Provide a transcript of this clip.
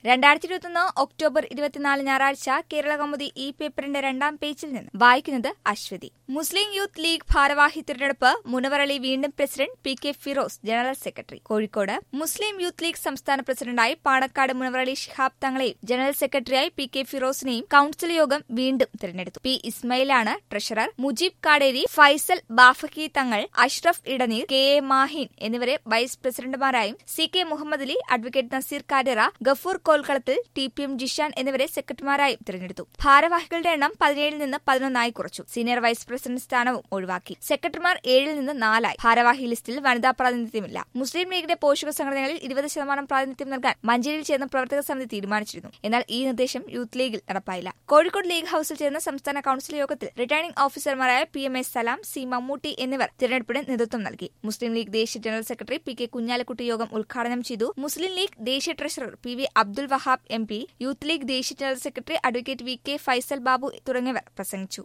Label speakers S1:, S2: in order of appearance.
S1: രണ്ടായിരത്തി ഇരുപത്തൊന്ന് ഒക്ടോബർ ഇരുപത്തിനാല് ഞായറാഴ്ച കേരള കൗമുദി ഈ പേപ്പറിന്റെ രണ്ടാം പേജിൽ നിന്ന് വായിക്കുന്നത് അശ്വതി മുസ്ലിം യൂത്ത് ലീഗ് ഭാരവാഹി തിരഞ്ഞെടുപ്പ് മുനവറളി വീണ്ടും president P K Firoz general secretary Kozhikode Muslim Youth League സംസ്ഥാന പ്രസിഡന്റായി പാണക്കാട് മുനവറളി ഷിഹാബ് തങ്ങളെയും ജനറൽ സെക്രട്ടറിയായി പി കെ ഫിറോസിനെയും കൌൺസിൽ യോഗം വീണ്ടും തിരഞ്ഞെടുത്തു പി ഇസ്മയിലാണ് treasurer Mujeeb Kaderi Faisal Bafaqi Thangal Ashraf Edneer K A Mahin എന്നിവരെ വൈസ് പ്രസിഡന്റുമാരായും C K Muhammad Ali advocate Naseer Karara Gafoor Kolkalathil T P M Jishan എന്നിവരെ സെക്രട്ടറിമാരായും തിരഞ്ഞെടുത്തു ഭാരവാഹികളുടെ എണ്ണം പതിനേഴിൽ നിന്ന് പതിനൊന്നായി കുറച്ചു സീനിയർ വൈസ് പ്രസിഡന്റ് സ്ഥാനവും ഒഴിവാക്കി സെക്രട്ടറിമാർ ഏഴിൽ നിന്ന് നാലായി ഭാരവാഹി ലിസ്റ്റിൽ വനിതാ പ്രാതിനിധ്യമില്ല മുസ്ലിം ലീഗിന്റെ പോഷക സംഘടനകളിൽ ഇരുപത് ശതമാനം പ്രാതിനിധ്യം നൽകാൻ മഞ്ചേരിയിൽ ചേർന്ന പ്രവർത്തക സമിതി തീരുമാനിച്ചിരുന്നു എന്നാൽ ഈ നിർദ്ദേശം യൂത്ത് ലീഗിൽ നടപ്പായില്ല കോഴിക്കോട് ലീഗ് ഹൌസിൽ ചേർന്ന സംസ്ഥാന കൌൺസിൽ യോഗത്തിൽ റിട്ടേണിംഗ് ഓഫീസർമാരായ P M S Salam C Mammootty എന്നിവർ തിരഞ്ഞെടുപ്പിന് നേതൃത്വം നൽകി മുസ്ലിം ലീഗ് ദേശീയ general secretary P K Kunhalikutty യോഗം ഉദ്ഘാടനം ചെയ്തു മുസ്ലിം ലീഗ് ദേശീയ treasurer P V Abdul Wahab M P Youth League ദേശീയ general secretary advocate V K Faisal Babu തുടങ്ങിയവർ പ്രസംഗിച്ചു